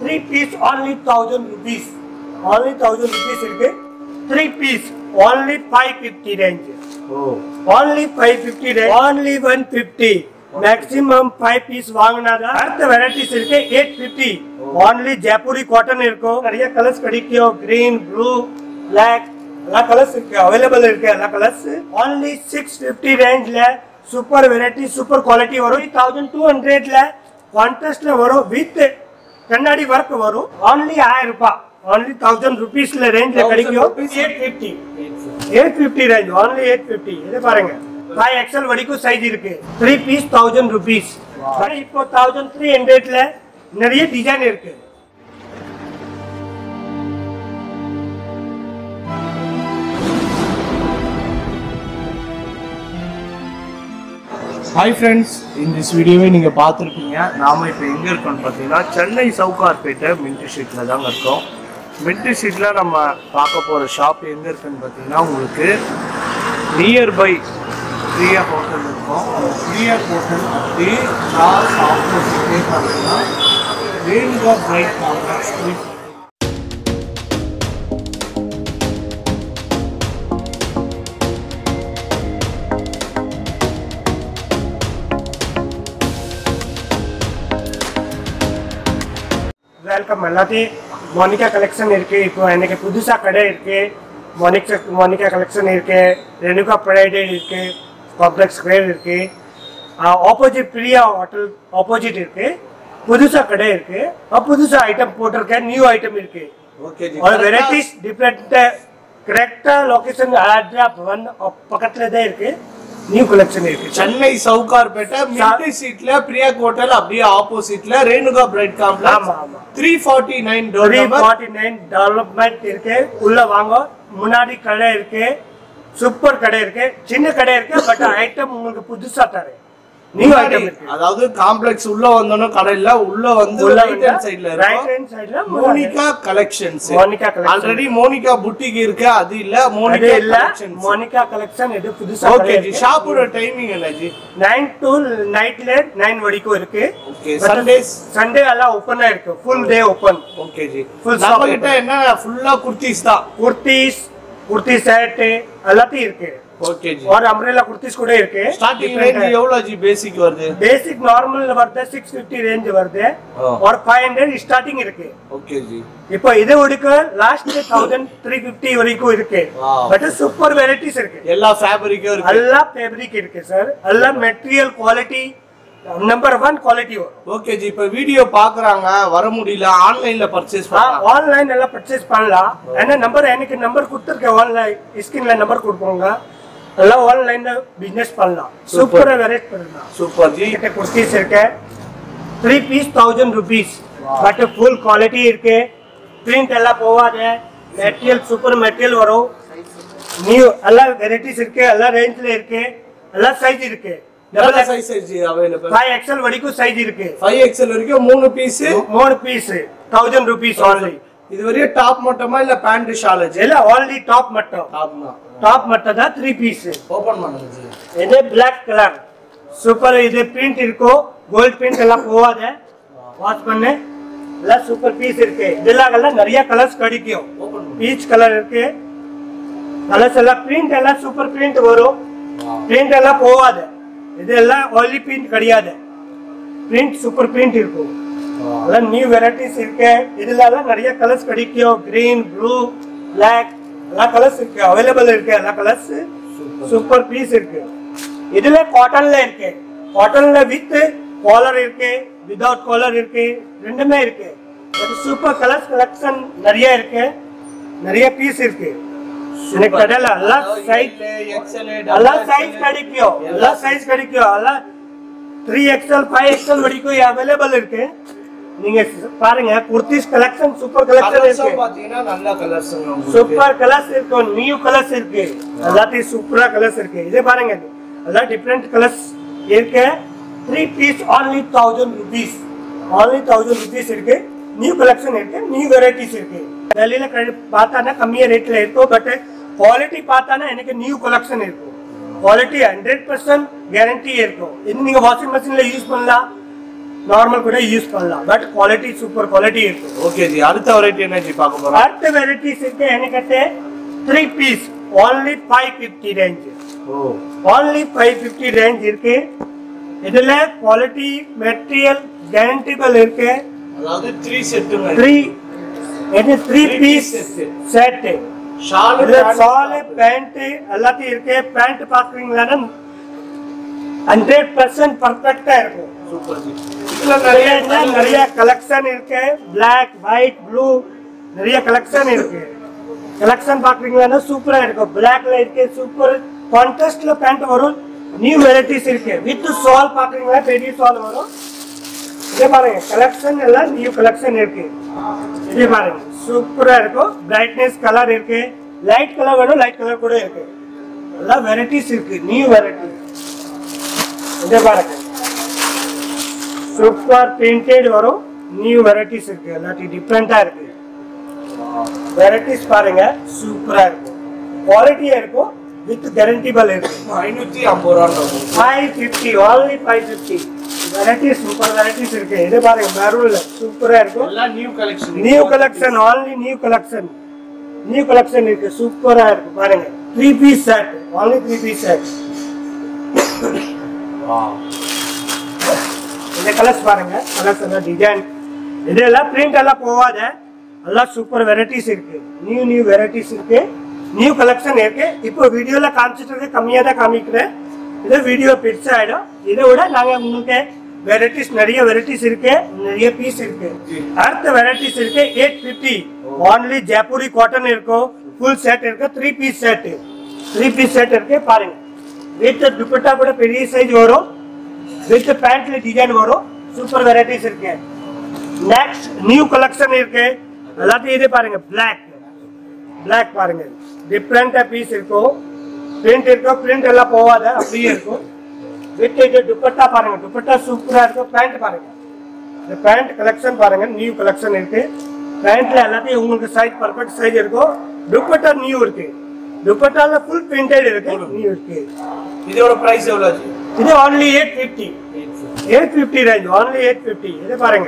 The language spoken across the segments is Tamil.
Three piece only thousand rupees only thousand rupees இருக்கு three piece only five fifty range ஓ only five fifty range only one fifty maximum five piece வாங்கினாதான் அடுத்த வெரைட்டிஸ் இருக்கு eight fifty only Jaipuri cotton இருக்கும் நிறைய கலர்ஸ் கிடைக்கும் கிரீன் ப்ளூ பிளாக் எல்லா கலர்ஸ் இருக்கு அவைலபிள் இருக்கு எல்லா கலர்ஸ் only சிக்ஸ் ஃபிஃப்டி ரேஞ்ச்ல சூப்பர் வெரைட்டி சூப்பர் குவாலிட்டி வரும் தௌசண்ட் டூ ஹண்ட்ரட்ல கான்டெஸ்ட்ல வரும் வித் கண்ணாடி ஒர்க் வரும் only ஆயிரம் ரூபாய் only தௌசண்ட் ருபீஸ்ல ரேஞ்ச்ல கிடைக்கும் rupees. Eight fifty eight fifty range only eight fifty இது பாருங்க ஃபைவ் எக்ஸல் வரைக்கும் சைஸ் இருக்கு த்ரீ பீஸ் தௌசண்ட் ருபீஸ் இப்போ தௌசண்ட் த்ரீ ஹண்ட்ரட்ல நிறைய டிசைன் இருக்கு ஹாய் ஃப்ரெண்ட்ஸ் இந்த வீடியோவை நீங்கள் பார்த்துருப்பீங்க நாம் இப்போ எங்கே இருக்கோம்னு பார்த்தீங்கன்னா சென்னை சவுகார்பேட்டை மின்ட் ஷீட்டில் தாங்க இருக்கோம் மின்ட் ஷீட்டில் நம்ம பார்க்க போகிற ஷாப் எங்கே இருக்குன்னு பார்த்தீங்கன்னா உங்களுக்கு நியர்பை பிரியா ஹோட்டல் இருக்கும் அந்த பிரியா ஹோட்டல் அப்படியே கிளாஸ் ஆப்போசிட்டே பார்த்தீங்கன்னா ரேணுகா பிரைட் காம்ப்ளெக்ஸ் வெல்கம் எல்லாத்தையும் மோனிகா கலெக்ஷன் இருக்கு இப்போ எனக்கு புதுசா கடை இருக்கு மோனிகா மோனிகா கலெக்ஷன் இருக்கு ரெணுகா ப்ரைடே இருக்கு காம்ப்ளெக்ஸ் ஸ்கொயர் இருக்கு ஆப்போசிட் பிரியா ஹோட்டல் ஆப்போசிட் இருக்கு புதுசா கடை இருக்கு அஹ் புதுசா ஐட்டம் போட்டிருக்கேன் நியூ ஐட்டம் இருக்கு ஓகே और வெரைட்டிஸ் டிஃப்ரெண்ட் கரெக்டா லொகேஷன் ஆட்ராப் ஒன் பக்கத்துல தான் இருக்கு நியூ கலெக்ஷன் இருக்கு சென்னை சவுகார்பேட்டை மின்ட் சீட்ல பிரியா ஹோட்டல் அப்படியே ஆப்போசிட்ல ரேணுகா பிரைட் காம்ப்ளெக்ஸ் ஆமா ஆமா three forty nine three forty nine development இருக்கு உள்ள வாங்க முன்னாடி கடை இருக்கு சூப்பர் கடை இருக்கு சின்ன கடை இருக்கு பட் ஐட்டம் உங்களுக்கு புதுசா தரேன் நியூ ஐட்டம் இருக்கு அதாவது காம்ப்ளெக்ஸ் உள்ள வந்தோம்னா கடை இல்ல உள்ள வந்து உள்ள ரைட் ஹேண்ட் சைடுல ரைட் இருக்கும் ஹேண்ட் சைடுல Monika collections Monika collection. Already Monika boutique இருக்கு அது இல்ல அது மோனிகா இல்ல கலெக்ஷன்ஸ் மோனிகா கலெக்ஷன் இது புதுசா ஓகே ஜி ஷாப்போட டைமிங் என்ன ஜி நைன் டு நைட்ல நைன் வரைக்கும் இருக்கு ஓகே சண்டேஸ் சண்டே எல்லாம் ஓப்பனா இருக்கு ஃபுல் டே ஓப்பன் ஓகே ஜி Full நம்ம shop கிட்ட என்ன ஃபுல்லா குர்த்திஸ் தான் குர்த்திஸ் குர்த்தி ஷர்ட் எல்லாத்தையும் இருக்கு ஓகே ஜி ஒரு அம்ரேலா குர்த்திஸ் கூட இருக்கு ஸ்டார்டிங் ரேஞ்ச் எவ்வளவு ஜி பேசிக் வருது பேசிக் நார்மல் வருது சிக்ஸ் ஃபிஃப்டி ரேஞ்ச் வருது ஆ. ஒரு ஃபைவ் ஹண்ட்ரட் ஸ்டார்டிங் இருக்கு ஓகே ஜி இப்போ இது ஒடுக்க லாஸ்ட் தௌசண்ட் த்ரீ ஃபிஃப்டி வரைக்கும் இருக்கு Wow. பட் சூப்பர் வெரைட்டிஸ் இருக்கு எல்லா ஃபேப்ரிக்கும் இருக்கு எல்லா ஃபேப்ரிக் இருக்கு சார் எல்லா material quality number one quality வரும் ஓகே ஜி இப்ப வீடியோ பாக்குறாங்க வர முடியல ஆன்லைன்ல பர்ச்சேஸ் பண்ணலாம் ஆன்லைன் எல்லாம் பர்ச்சேஸ் பண்ணலாம் என்ன நம்பர் எனக்கு நம்பர் கொடுத்துருக்கேன் ஆன்லைன் ஸ்கிரீன்ல நம்பர் கொடுப்போங்க எல்லாம் ஆன்லைன்ல பிசினஸ் பண்ணலாம் சூப்பரா வெரைட்டி பண்ணலாம் சூப்பர் ஜி கிட்ட குர்த்திஸ் இருக்கு three piece thousand rupees but full quality இருக்கு பிரிண்ட் எல்லாம் போகாது மெட்டீரியல் சூப்பர் மெட்டீரியல் வரும் நியூ எல்லா வெரைட்டிஸ் இருக்கு எல்லா ரேஞ்ச்ல இருக்கு எல்லா சைஸ் இருக்கு டபுள் சைஸ் ஜி அவைலபிள் ஃபைவ் எக்ஸல் வரைக்கும் சைஸ் இருக்கு ஃபைவ் எக்ஸ்எல் வரைக்கும் மூணு பீஸ் மூணு பீஸ் தௌசண்ட் ருபீஸ் ஆன்லி இது வரையும் டாப் மட்டுமா இல்ல பேண்ட் ஷால் ஜி எல்லாம் ஆன்லி டாப் மட்டும் டாப் தான் டாப் மட்டும் தான் த்ரீ பீஸ் ஓபன் பண்ணுங்க ஜி இது பிளாக் கலர் சூப்பர் இது பிரிண்ட் இருக்கும் கோல்ட் பிரிண்ட் எல்லாம் போகாத வாஷ் பண்ணு எல்லாம் சூப்பர் பீஸ் இருக்கு இதெல்லாம் எல்லாம் நிறைய கலர்ஸ் கிடைக்கும் ஓபன் பீச் கலர் இருக்கு கலர்ஸ் எல்லாம் பிரிண்ட் எல்லாம் சூப்பர் பிரிண்ட் வரும் பிரிண்ட் எல்லாம் போகாது இதெல்லாம் ஆயிலி பிரிண்ட் கிடையாது பிரிண்ட் சூப்பர் பிரிண்ட் இருக்கும் எல்லாம் நியூ வெரைட்டிஸ் இருக்கு இதுல எல்லாம் நிறைய கலர்ஸ் கிடைக்கும் கிரீன் ப்ளூ பிளாக் எல்லா கலர்ஸ் இருக்கு அவைலபிள் இருக்கு எல்லா கலர்ஸ் சூப்பர் பீஸ் இருக்கு இதுல காட்டன்ல இருக்கு காட்டன்ல வித் காலர் இருக்கு வித்வுட் காலர் இருக்கு ரெண்டுமே இருக்கு சூப்பர் கலர்ஸ் கலெக்ஷன் நிறைய இருக்கு நிறைய பீஸ் இருக்கு எனக்கு கடையில எல்லா சைஸ் எல்லா சைஸ் கிடைக்கும் எல்லா சைஸ் கிடைக்கும் எல்லா த்ரீ எக்ஸ்எல் ஃபைவ் எக்ஸ்எல் வரைக்கும் அவைலபிள் இருக்கு நீங்க பாருங்க குர்த்திஸ் கலெக்ஷன் சூப்பர் கலெக்ஷன் இருக்கு பாத்தீங்கன்னா நல்ல கலர்ஸ் சூப்பர் கலர்ஸ் இருக்கும் நியூ கலர்ஸ் இருக்கு எல்லாத்தையும் சூப்பரா கலர்ஸ் இருக்கு இதே பாருங்க எல்லாம் டிஃப்ரெண்ட் கலர்ஸ் இருக்கு three piece only thousand rupees only thousand rupees இருக்கு நியூ கலெக்ஷன் இருக்கு நியூ வெரைட்டிஸ் இருக்கு டெல்லியில பார்த்தானா கம்மியா ரேட்ல இருக்கும் பட் குவாலிட்டி பார்த்தானா எனக்கு நியூ கலெக்ஷன் இருக்கும் குவாலிட்டி ஹண்ட்ரட் பர்சன்ட் கேரண்டி இருக்கும் இது நீங்க வாஷிங் மிஷின்ல யூஸ் பண்ணலாம் நார்மல் கூட யூஸ் பண்ணலாம் பட் குவாலிட்டி சூப்பர் குவாலிட்டி இருக்கும் ஓகே ஜி அடுத்த வெரைட்டி என்ன ஜி பார்க்க போறோம் அடுத்த வெரைட்டிஸ் இருக்கு எனக்கிட்ட three piece only five fifty range ஓ only ஃபைவ் ஃபிஃப்டி ரேஞ்ச் இருக்கு இதுல குவாலிட்டி மெட்டீரியல் கேரண்டிபிள் இருக்கு அதாவது த்ரீ செட்டுங்க த்ரீ இது three Three piece piece set. Set shawl இதுல சால் பேண்ட் எல்லாத்தையும் இருக்கு பேண்ட் பாக்குறீங்களா ஹண்ட்ரட் பர்சன்ட் பர்ஃபெக்டா இருக்கும் சூப்பர் ஜி இதுல நிறைய நிறைய என்ன, நிறைய கலெக்ஷன் இருக்கு பிளாக் ஒயிட் ப்ளூ நிறைய கலெக்ஷன் இருக்கு கலெக்ஷன் பாக்குறீங்களா சூப்பரா இருக்கும் பிளாக்ல இருக்கு சூப்பர் கான்ட்ராஸ்ட்ல பேண்ட் வரும் நியூ வெரைட்டிஸ் இருக்கு வித் சால் பாக்குறீங்களா பெரிய சால் வரும் இதே பாருங்க கலெக்ஷன் எல்லாம் நியூ கலெக்ஷன் இருக்கு இதே பாருங்க சூப்பரா இருக்கும் பிரைட்னஸ் கலர் இருக்கு லைட் கலர் வேணும் லைட் கலர் கூட இருக்கு எல்லாம் வெரைட்டிஸ் இருக்கு நியூ வெரைட்டி இதே பாருங்க சூப்பர் பிரிண்டட் வரும் நியூ வெரைட்டிஸ் இருக்கு எல்லாத்தையும் டிஃப்ரெண்டா இருக்கு வெரைட்டிஸ் பாருங்க சூப்பரா இருக்கும் குவாலிட்டியா இருக்கும் வித் கேரண்டிபிள் இருக்கு ஐநூத்தி ஐம்பது ரூபா five fifty only five fifty varieties super varieties இருக்கு இது பாருங்க மெரூன்ல சூப்பரா இருக்கும் எல்லாம் new collection new collection only new collection new collection இருக்கு சூப்பரா இருக்கு பாருங்க three piece set only three piece set இந்த கலர்ஸ் பாருங்க கலர்ஸ் எல்லாம் டிசைன் இதெல்லாம் பிரிண்ட் எல்லாம் போகாத எல்லாம் சூப்பர் வெரைட்டிஸ் இருக்கு நியூ நியூ வெரைட்டிஸ் இருக்கு நியூ கலெக்ஷன் இருக்கு இப்போ வீடியோல காமிச்சிட்டு இருக்க கம்மியா தான் காமிக்கிறேன் இது வீடியோ பெருசா ஆயிடும் இதை விட நாங்க உங்களுக்கு வெரைட்டிஸ் நிறைய வெரைட்டிஸ் இருக்கு நிறைய பீஸ் இருக்கு அடுத்த வெரைட்டிஸ் இருக்கு eight fifty only Jaipuri cotton இருக்கும் ஃபுல் செட் இருக்கு three piece set three piece set இருக்கு பாருங்க வித் துப்பட்டா கூட பெரிய சைஸ் வரும் வித் பேண்ட்ல டிசைன் வரும் சூப்பர் வெரைட்டிஸ் இருக்கு நெக்ஸ்ட் நியூ கலெக்ஷன் இருக்கு எல்லாத்தையும் இதே பாருங்க பிளாக் பிளாக் பாருங்க டிஃப்ரெண்டா பீஸ் இருக்கும் பிரிண்ட் இருக்கும் பிரிண்ட் எல்லாம் போகாத அப்படியே இருக்கும் வித் இது துப்பட்டா பாருங்க துப்பட்டா சூப்பரா இருக்கும் பேண்ட் பாருங்க இந்த பேண்ட் கலெக்ஷன் பாருங்க நியூ கலெக்ஷன் இருக்கு பேண்ட்ல எல்லாத்தையும் உங்களுக்கு சைஸ் பர்ஃபெக்ட் சைஸ் இருக்கும் துப்பட்டா நியூ இருக்கு துப்பட்டால ஃபுல் பிரிண்டட் இருக்கு நியூ இருக்கு இதோட பிரைஸ் எவ்வளவு ஜி இது only eight fifty eight fifty range only eight fifty இது பாருங்க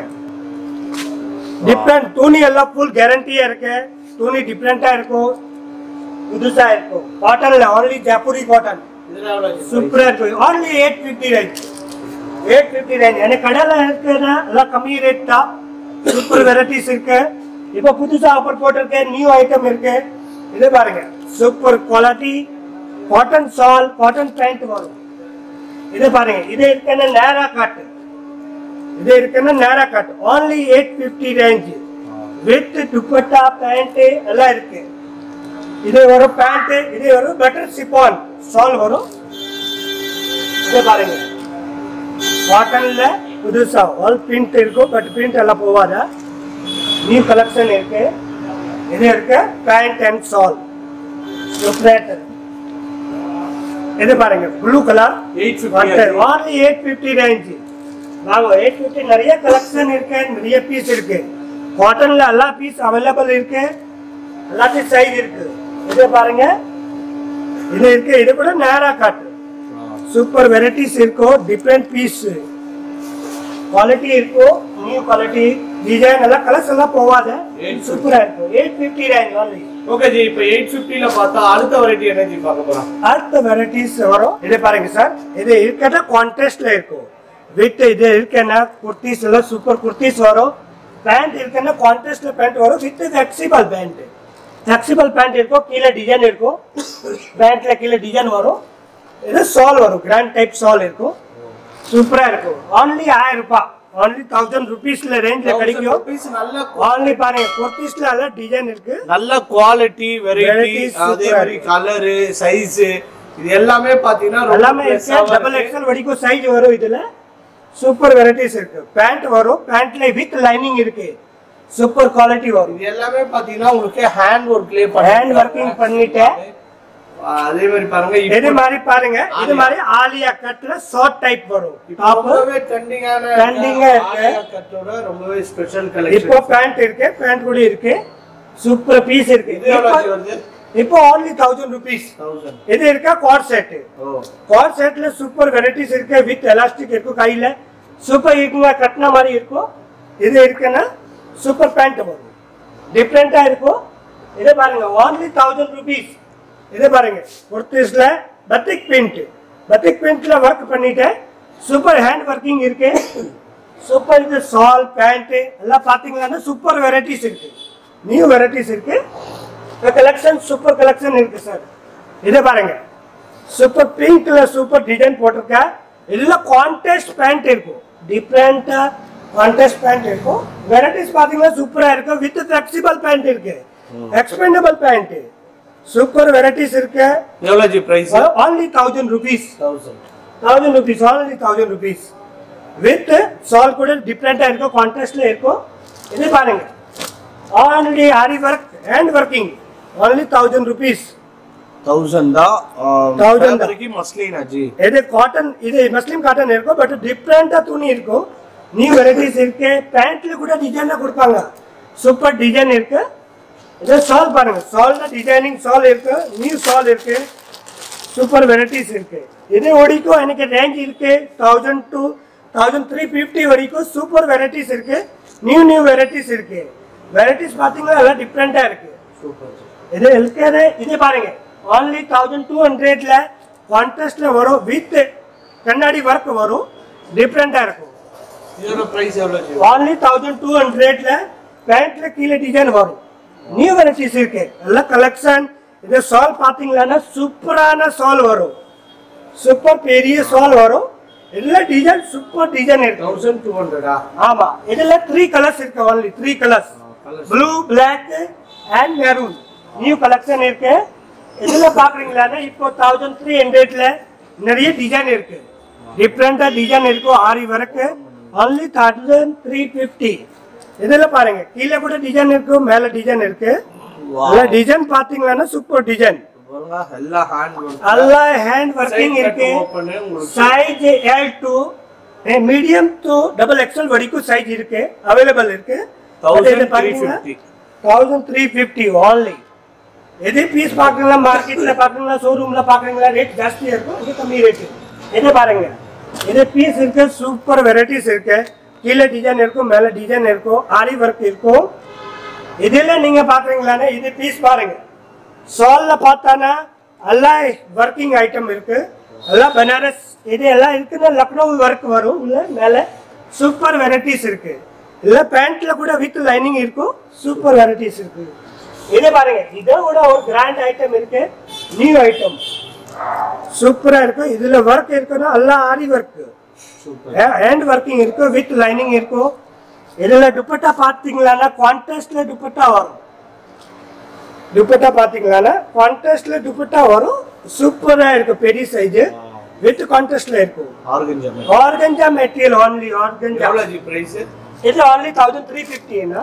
டிஃப்ரெண்ட் துணி எல்லாம் ஃபுல் கேரண்டியா இருக்கு துணி டிஃப்ரெண்டா இருக்கும் புதுசா இருக்கும் காட்டன்ல only ஜெய்ப்பூரி காட்டன் இதுல எவ்வளவு ஜி சூப்பரா இருக்கும் only eight fifty range eight fifty range எனக்கு கடையில் இருக்குன்னா எல்லாம் கம்மி ரேட் தான் சூப்பர் வெரைட்டிஸ் இருக்கு இப்போ புதுசா ஆஃபர் போட்டிருக்கேன் நியூ ஐட்டம் இருக்கு இது பாருங்க super quality cotton shawl cotton pant வரும் இது பாருங்க இது இருக்குன்னா நேரா காட்டு இது இருக்குன்னா நேரா காட்டு only eight fifty range with dupatta pant எல்லாம் இருக்கு இது வரும் பேண்ட் இது வரும் பட்டர் சிப்பான் சால் வரும் இது பாருங்க காட்டன்ல புதுசா ஆல் பிரிண்ட் இருக்கும் பட் பிரிண்ட் எல்லாம் போவாத நியூ கலெக்ஷன் இருக்கு இது இருக்கு பேண்ட் அண்ட் சால் சூப்பரேட்டர் இது பாருங்க blue colour 850 only eight fifty range வாங்க எயிட் ஃபிஃப்டி நிறைய கலெக்ஷன் இருக்கு நிறைய பீஸ் இருக்கு காட்டன்ல எல்லா பீஸ் அவைலபிள் இருக்கு எல்லாத்தையும் சைஸ் இருக்கு இது பாருங்க இது இருக்கு இது கூட நேரா காட்டு சூப்பர் வெரைட்டிஸ் இருக்கும் டிஃப்ரெண்ட் பீஸ் குவாலிட்டி இருக்கும் நியூ குவாலிட்டி டிசைன் எல்லாம் கலர்ஸ் எல்லாம் போவாத சூப்பரா இருக்கும் eight fifty range only okay ஜி இப்போ எயிட் ஃபிஃப்டில பார்த்தா அடுத்த வெரைட்டி என்ன ஜி பார்க்க போறோம் அடுத்த வெரைட்டிஸ் வரும் இது பாருங்க சார் இது இருக்கிறத கான்ட்ராஸ்ட்ல இருக்கும் வித் இது இருக்குன்னா குர்த்திஸ் எல்லாம் சூப்பர் குர்த்திஸ் வரும் பேண்ட் இருக்குன்னா கான்ட்ராஸ்ட்ல பேண்ட் வரும் with flexible pant flexible pant இருக்கும் கீழே டிசைன் இருக்கும் பேண்ட்ல கீழே டிசைன் வரும் இது சால் வரும் கிராண்ட் டைப் சால் இருக்கும் சூப்பரா இருக்கும் only ஆயிரம் ரூபாய் only தௌசண்ட் ருபீஸ்ல ரேஞ்ச்ல கிடைக்கும் rupees நல்ல only பாருங்க குர்த்திஸ்ல எல்லாம் டிசைன் இருக்கு நல்ல குவாலிட்டி வெரைட்டி Varieties அதே super மாதிரி கலரு சைஸ் இது எல்லாமே பாத்தீங்கன்னா ரொம்ப எல்லாமே plus இருக்கு ஆ டபுள் இருக்கு. எக்ஸல் வரைக்கும் சைஸ் வரும் இதுல சூப்பர் வெரைட்டிஸ் இருக்கு பேண்ட் வரும் பேண்ட்ல வித் லைனிங் இருக்கு சூப்பர் குவாலிட்டி வரும் இது எல்லாமே பாத்தீங்கன்னா உங்களுக்கு ஹேண்ட் ஒர்க்லயே ஹேண்ட் ஒர்க்கிங் பண்ணிட்டேன் அதே மாதிரி பாருங்க இது இப்போ மாதிரி பாருங்க இது மாதிரி ஆலியா கட்ல ஷார்ட் டைப் வரும் டாப் ரொம்பவே ட்ரெண்டிங்கான Trending ஆ இருக்கு. கட்டோட ரொம்பவே ஸ்பெஷல் இப்போ கலெக்ஷன் பேண்ட் இருக்கு பேண்ட் கூட இருக்கு சூப்பர் பீஸ் இருக்கு இது எவ்வளவு இப்போ- வருது இப்போ only தௌசண்ட் ருபீஸ் தௌசண்ட் இது இருக்கா கார்ட் செட் ஓ கார்ட் செட்ல சூப்பர் வெரைட்டிஸ் இருக்கு வித் எலாஸ்டிக் இருக்கும் கையில சூப்பர் இருக்குங்க கட்டின மாதிரி இருக்கும் இது இருக்குன்னா சூப்பர் பேண்ட் வரும் டிஃப்ரெண்ட்டாக இருக்கும் இதை பாருங்க ஒன்லி தௌசண்ட் ருபீஸ் இதை பாருங்க குர்த்திஸில் பத்திக் பிரிண்ட் பத்திக் பிரிண்ட்ல ஒர்க் பண்ணிட்டேன் சூப்பர் ஹேண்ட் ஒர்க்கிங் இருக்கு சூப்பர் இது சால் பேண்ட் எல்லாம் பார்த்தீங்கன்னா சூப்பர் வெரைட்டிஸ் இருக்கு நியூ வெரைட்டிஸ் இருக்கு கலெக்ஷன் சூப்பர் கலெக்ஷன் இருக்கு சார் இதை பாருங்க சூப்பர் பிங்க்ல சூப்பர் டிசைன் போட்டிருக்கா இதுல கான்டெஸ்ட் பேண்ட் இருக்கும் டிஃப்ரெண்டா கான்டெஸ்ட் பேண்ட் இருக்கும் வெரைட்டிஸ் பாத்தீங்கன்னா சூப்பரா இருக்கும் வித் ஃபிளெக்சிபிள் பேண்ட் இருக்கு எக்ஸ்பெண்டபிள் பேண்ட் சூப்பர் வெரைட்டிஸ் இருக்கு எவ்வளோ G price only thousand rupees thousand thousand rupees only thousand rupees with shawl கூட டிஃப்ரெண்டா இருக்கும் கான்ட்ராஸ்ட்ல இருக்கும் இது பாருங்க already aari work hand working only thousand rupees thousand தான் Thousand தான். வரைக்கும் மஸ்லினா ஜி இது காட்டன் இது மஸ்லிம் காட்டன் இருக்கும் பட் டிஃப்ரெண்டா துணி இருக்கும் நியூ வெரைட்டிஸ் இருக்கு பேண்ட்ல கூட டிசைன்ல கொடுப்பாங்க சூப்பர் டிசைன் இருக்கு இது சால் பாருங்க சால்ல டிசைனிங் சால் இருக்கு நியூ சால் இருக்கு சூப்பர் வெரைட்டிஸ் இருக்கு இது வரைக்கும் எனக்கு ரேஞ்ச் இருக்கு thousand two thousand three fifty வரைக்கும் சூப்பர் வெரைட்டிஸ் இருக்கு நியூ நியூ வெரைட்டிஸ் இருக்கு வெரைட்டிஸ் பார்த்தீங்கன்னா எல்லாம் டிஃப்ரெண்டா இருக்கு சூப்பர் இது இருக்கிறது இது பாருங்க only தௌசண்ட் டூ ஹண்ட்ரட்ல கான்ட்ராஸ்ட்ல வரும் வித் கண்ணாடி ஒர்க் வரும் டிஃப்ரெண்டா இருக்கும் இதோட ப்ரைஸ் எவ்வளோ ஜி only தௌசண்ட் டூ ஹண்ட்ரட்ல பேண்ட்ல கீழே டிசைன் வரும் நியூ வெரைட்டிஸ் இருக்கு எல்லாம் கலெக்ஷன் இது சால் பாத்தீங்கன்னா சூப்பரான சால் வரும் சூப்பர் பெரிய சால் வரும் இதுல டிசைன் சூப்பர் டிசைன் இருக்கு தௌசண்ட் டூ ஹண்ட்ரடா ஆமா இதுல த்ரீ கலர்ஸ் இருக்கு only three colours colours. Blue black and maroon new collection இருக்கு இதுல பாக்குறீங்களா இப்போ தௌசண்ட் த்ரீ ஹண்ட்ரட்ல நிறைய டிசைன் இருக்கு டிஃப்ரெண்டா டிசைன் இருக்கும் ஆரி வரைக்கு only தௌசண்ட் த்ரீ ஃபிஃப்டி இதுல பாருங்க கீழே கூட டிசைன் இருக்கு மேல டிசைன் இருக்கு Wow. டிசைன் பாத்தீங்கன்னா சூப்பர் டிசைன் பாருங்க எல்லா ஹேண்ட் ஒர்க் எல்லாம் ஹேண்ட் ஒர்க்கிங் இருக்கு ஓப்பன் உங்களுக்கு size L to medium to double XL வரைக்கும் சைஸ் இருக்கு அவைலபிள் இருக்கு thousand three fifty thousand three fifty only எது பீஸ் பார்க்குறீங்களா மார்க்கெட்ல பார்க்குறீங்களா ஷோரூம்ல பார்க்குறீங்களா ரேட் ஜாஸ்தியா இருக்கும் இது கம்மி ரேட்டு இது பாருங்க இது பீஸ் இருக்கு சூப்பர் வெரைட்டிஸ் இருக்கு கீழே டிசைன் இருக்கும் மேல டிசைன் இருக்கும் ஆரி ஒர்க் இருக்கும் இதுல நீங்க பாக்குறீங்களானே இது பீஸ் பாருங்க சால்ல பார்த்தானா எல்லாம் ஒர்க்கிங் ஐட்டம் இருக்கு எல்லாம் பனாரஸ் இது எல்லாம் இருக்குன்னா லக்னோ ஒர்க் வரும் உள்ள மேல சூப்பர் வெரைட்டிஸ் இருக்கு இல்ல பேண்ட்ல கூட வித் லைனிங் இருக்கும் சூப்பர் வெரைட்டிஸ் இருக்கு இது பாருங்க இதை விட ஒரு கிராண்ட் ஐட்டம் இருக்கு நியூ ஐட்டம் சூப்பரா இருக்கும் இதுல ஒர்க் இருக்குன்னா எல்லாம் aari work super hand working இருக்கும் வித் லைனிங் இருக்கும் இதுல துப்பட்டா பாத்தீங்களான்னா கான்ட்ராஸ்ட்ல துப்பட்டா வரும் துப்பட்டா பாத்தீங்களான்னா கான்ட்ராஸ்ட்ல துப்பட்டா வரும் சூப்பரா இருக்கும் பெரிய சைஸ் வித் கான்ட்ராஸ்ட்ல இருக்கும் organza organza material only organza எவ்வளோ ஜி ப்ரைஸ் இது ஒன்லி தௌசண்ட் த்ரீ ஃபிஃப்டினா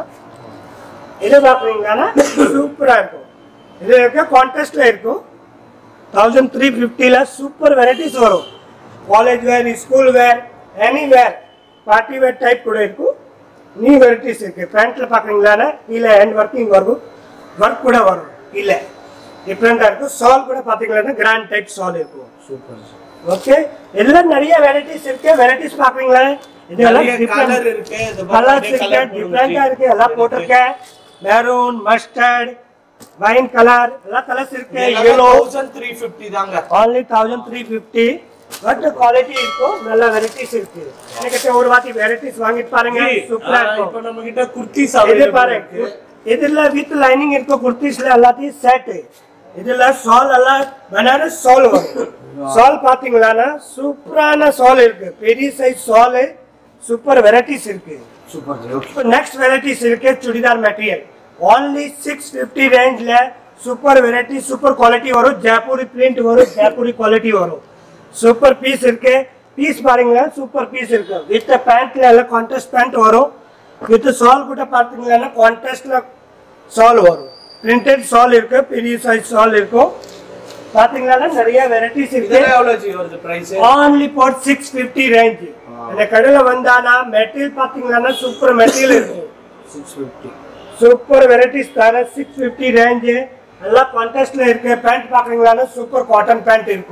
இது பாக்குறீங்கன்னா சூப்பரா இருக்கும் இது இருக்க கான்ட்ராஸ்ட்ல இருக்கும் தௌசண்ட் த்ரீ ஃபிஃப்டியில் சூப்பர் வெரைட்டிஸ் வரும் college wear school wear any wear party wear type கூட இருக்கும் நியூ வெரைட்டிஸ் இருக்கு பேண்ட்ல பாக்குறீங்களான்னா கீழே ஹேண்ட் ஒர்க்கிங் வரும் ஒர்க் கூட வரும் கீழே டிஃப்ரெண்டா இருக்கும் சால் கூட பாத்தீங்கன்னா கிராண்ட் டைப் சால் இருக்கும் சூப்பர் ஓகே எல்லாம் நிறைய வெரைட்டிஸ் இருக்கு வெரைட்டிஸ் பாக்குறீங்களா இதெல்லாம் நிறைய different- colour இருக்கு. இது பாருங்க, கலர்ஸ் அப்படியே இருக்கு colour டிஃப்ரெண்டா போடுச்சு. இருக்கு எல்லாம் போட்டிருக்கேன் மெரூன் மஸ்டர்ட் வைன் கலர் எல்லாம் கலர்ஸ் இருக்கு yellow தௌசண்ட் த்ரீ ஃபிஃப்டி தாங்க only thousand three fifty but quality இருக்கும் நல்ல வெரைட்டிஸ் இருக்கு எனக்கு ஒரு வாட்டி வெரைட்டிஸ் வாங்கிட்டு பாருங்க சூப்பரா ஆ, இருக்கும் இப்போ நம்ம கிட்ட குர்த்திஸ் இது அவைலபிள் பாருங்க இருக்கு இதுல வித் லைனிங் இருக்கும் குர்த்திஸ்ல எல்லாத்தையும் செட் இதுல சால் எல்லாம் பனாரஸ் சால் வரும் சால் பாத்தீங்களான்னா சூப்பரான சால் இருக்கு பெரிய சைஸ் சால் சூப்பர் வெரைட்டிஸ் இருக்கு சூப்பர் ஜி ஓகே இப்போ நெக்ஸ்ட் வெரைட்டிஸ் இருக்கு churidar material only six fifty ரேஞ்ச்ல சூப்பர் வெரைட்டி சூப்பர் குவாலிட்டி வரும் ஜெய்ப்பூரி பிரிண்ட் வரும் ஜெய்ப்பூரி குவாலிட்டி வரும் சூப்பர் பீஸ் இருக்கு பீஸ் பாருங்களா சூப்பர் பீஸ் இருக்கு வித் பேண்ட்ல எல்லாம் கான்ட்ராஸ்ட் பேண்ட் வரும் வித் சால் கூட பார்த்தீங்கன்னா கான்ட்ராஸ்ட்ல சால் வரும் பிரிண்டட் சால் இருக்கு பெரிய சைஸ் சால் இருக்கும் பாத்தீங்கன்னா நிறைய வெரைட்டிஸ் இருக்கு இதெல்லாம் எவ்வளோ ஜி வருது price only for six fifty range இந்த கடையில் வந்தானா மெட்டீரியல் பார்த்தீங்கன்னா சூப்பர் மெட்டீரியல் இருக்கும் சிக்ஸ் ஃபிஃப்டி சூப்பர் வெரைட்டிஸ் தர சிக்ஸ் ஃபிஃப்டி ரேஞ்சு எல்லாம் கான்டெஸ்ட்ல இருக்கு பேண்ட் பார்க்குறீங்களானா சூப்பர் காட்டன் பேண்ட் இருக்கும்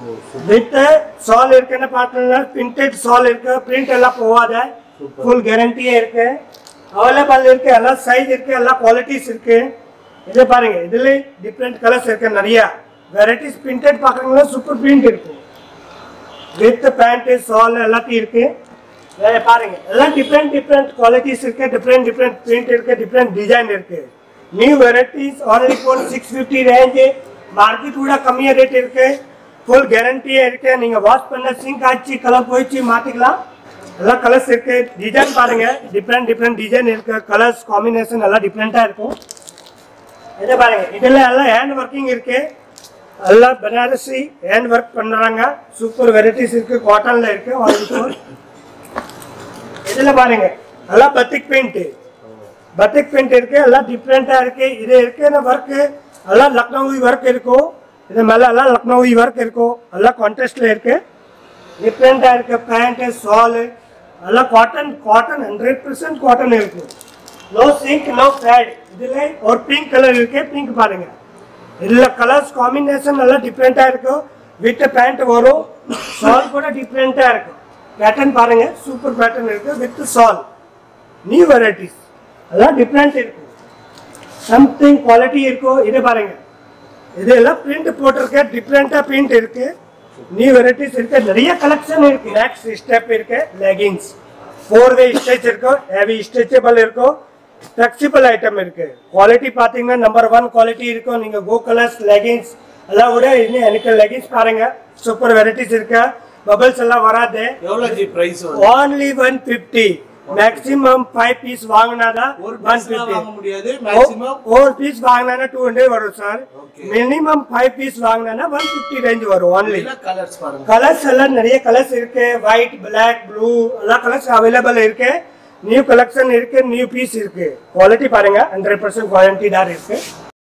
வித் சால் இருக்குன்னு பார்த்தீங்கன்னா பிரிண்டட் சால் இருக்கு பிரிண்ட் எல்லாம் போகாத ஃபுல் கேரண்டியே இருக்கு அவைலபிள் இருக்கு எல்லாம் சைஸ் இருக்கு எல்லா குவாலிட்டிஸ் இருக்கு இது பாருங்க இதுல டிஃப்ரெண்ட் கலர்ஸ் இருக்கு நிறைய வெரைட்டிஸ் பிரிண்டட் பார்க்குறீங்கன்னா சூப்பர் பிரிண்ட் இருக்கும் வித் பேண்ட் சால் எல்லாத்தையும் இருக்கு வேற பாருங்க எல்லாம் டிஃப்ரெண்ட் டிஃப்ரெண்ட் குவாலிட்டிஸ் இருக்கு டிஃப்ரெண்ட் டிஃப்ரெண்ட் பிரிண்ட் இருக்கு டிஃப்ரெண்ட் டிசைன் இருக்கு new varieties already four six fifty range market கூட கம்மியாக ரேட் இருக்கு ஃபுல் கேரண்டியே இருக்கு நீங்க வாஷ் பண்ண சிங்க் ஆச்சு கலர் போயிடுச்சு மாத்திக்கலாம் எல்லாம் கலர்ஸ் இருக்கு டிசைன் பாருங்க டிஃப்ரெண்ட் டிஃப்ரெண்ட் டிசைன் இருக்கு கலர்ஸ் காம்பினேஷன் எல்லாம் டிஃப்ரெண்டா இருக்கும் இது பாருங்க இதுல எல்லாம் ஹேண்ட் ஒர்க்கிங் இருக்கு எல்லாம் பனாரசி ஹேண்ட் ஒர்க் பண்றாங்க சூப்பர் வெரைட்டிஸ் இருக்கு காட்டன்ல இருக்கு ஆல்ரெடி ஃபோர் இதுல பாருங்க எல்லாம் பத்திக் பெயிண்ட் பத்திக் பெயிண்ட் இருக்கு எல்லாம் டிஃப்ரெண்டா இருக்கு இது இருக்குன்னு ஒர்க் எல்லாம் லக்னோவி ஒர்க் இருக்கும் இது மேல எல்லாம் லக்னோவி ஒர்க் இருக்கும் எல்லாம் கான்ட்ராஸ்ட்ல இருக்கு டிஃப்ரெண்டா இருக்கு பேண்ட் சால் எல்லாம் cotton cotton hundred percent cotton இருக்கும் நோ சிங்க் நோ ஃபேட் இதுல ஒரு பிங்க் கலர் இருக்கு பிங்க் பாருங்க இதுல கலர்ஸ் காம்பினேஷன் எல்லாம் டிஃப்ரெண்டா இருக்கும் வித் பேண்ட் வரும் சால் கூட டிஃப்ரெண்டா இருக்கும் பேட்டர்ன் பாருங்க சூப்பர் பேட்டர்ன் இருக்கு வித் சால் நியூ வெரைட்டிஸ் எல்லாம் டிஃப்ரெண்ட் இருக்கும் சம்திங் குவாலிட்டி இருக்கும் இது பாருங்க இதெல்லாம் பிரிண்ட் போட்டிருக்க டிஃப்ரெண்டா பிரிண்ட் இருக்கு நியூ வெரைட்டிஸ் இருக்கு நிறைய கலெக்ஷன் இருக்கு நெக்ஸ்ட் ஸ்டெப் இருக்கு லெகின்ஸ் ஃபோர் வே ஸ்ட்ரெச் இருக்கும் ஹெவி ஸ்ட்ரெச்சபிள் இருக்கும் ஃபிளெக்சிபிள் ஐட்டம் இருக்கு குவாலிட்டி பார்த்தீங்கன்னா நம்பர் ஒன் குவாலிட்டி இருக்கும் நீங்க கோ கலர்ஸ் லெகின்ஸ் எல்லாம் விட இன்னும் எனக்கு லெகின்ஸ் பாருங்க சூப்பர் வெரைட்டிஸ் இருக்கு பபிள்ஸ் எல்லாம் வராது எவ்வளோ ஜி ப்ரைஸ் வரும் only 150 மேக்ஸிமம் ஃபைவ் பீஸ் வாங்கினாதான் ஒரு ஒன் piece தான் வாங்க ஃபிஃப்டி முடியாது மேக்ஸிமம் ஒரு பீஸ் வாங்கினா டூ ஹண்ட்ரட் வரும் sir Okay. Minimum five piece வாங்கினா ஒன் ஃபிஃப்டி ரேஞ்ச் வரும் ஒன்லி கலர்ஸ் பாருங்க கலர்ஸ் எல்லாம் நிறைய கலர்ஸ் இருக்கு ஒயிட் பிளாக் ப்ளூ எல்லா கலர்ஸ் அவைலபிள் இருக்கு நியூ கலெக்ஷன் இருக்கு நியூ பீஸ் இருக்கு குவாலிட்டி பாருங்க ஹண்ட்ரட் பர்சன்ட் குவாலிட்டி தான் இருக்கு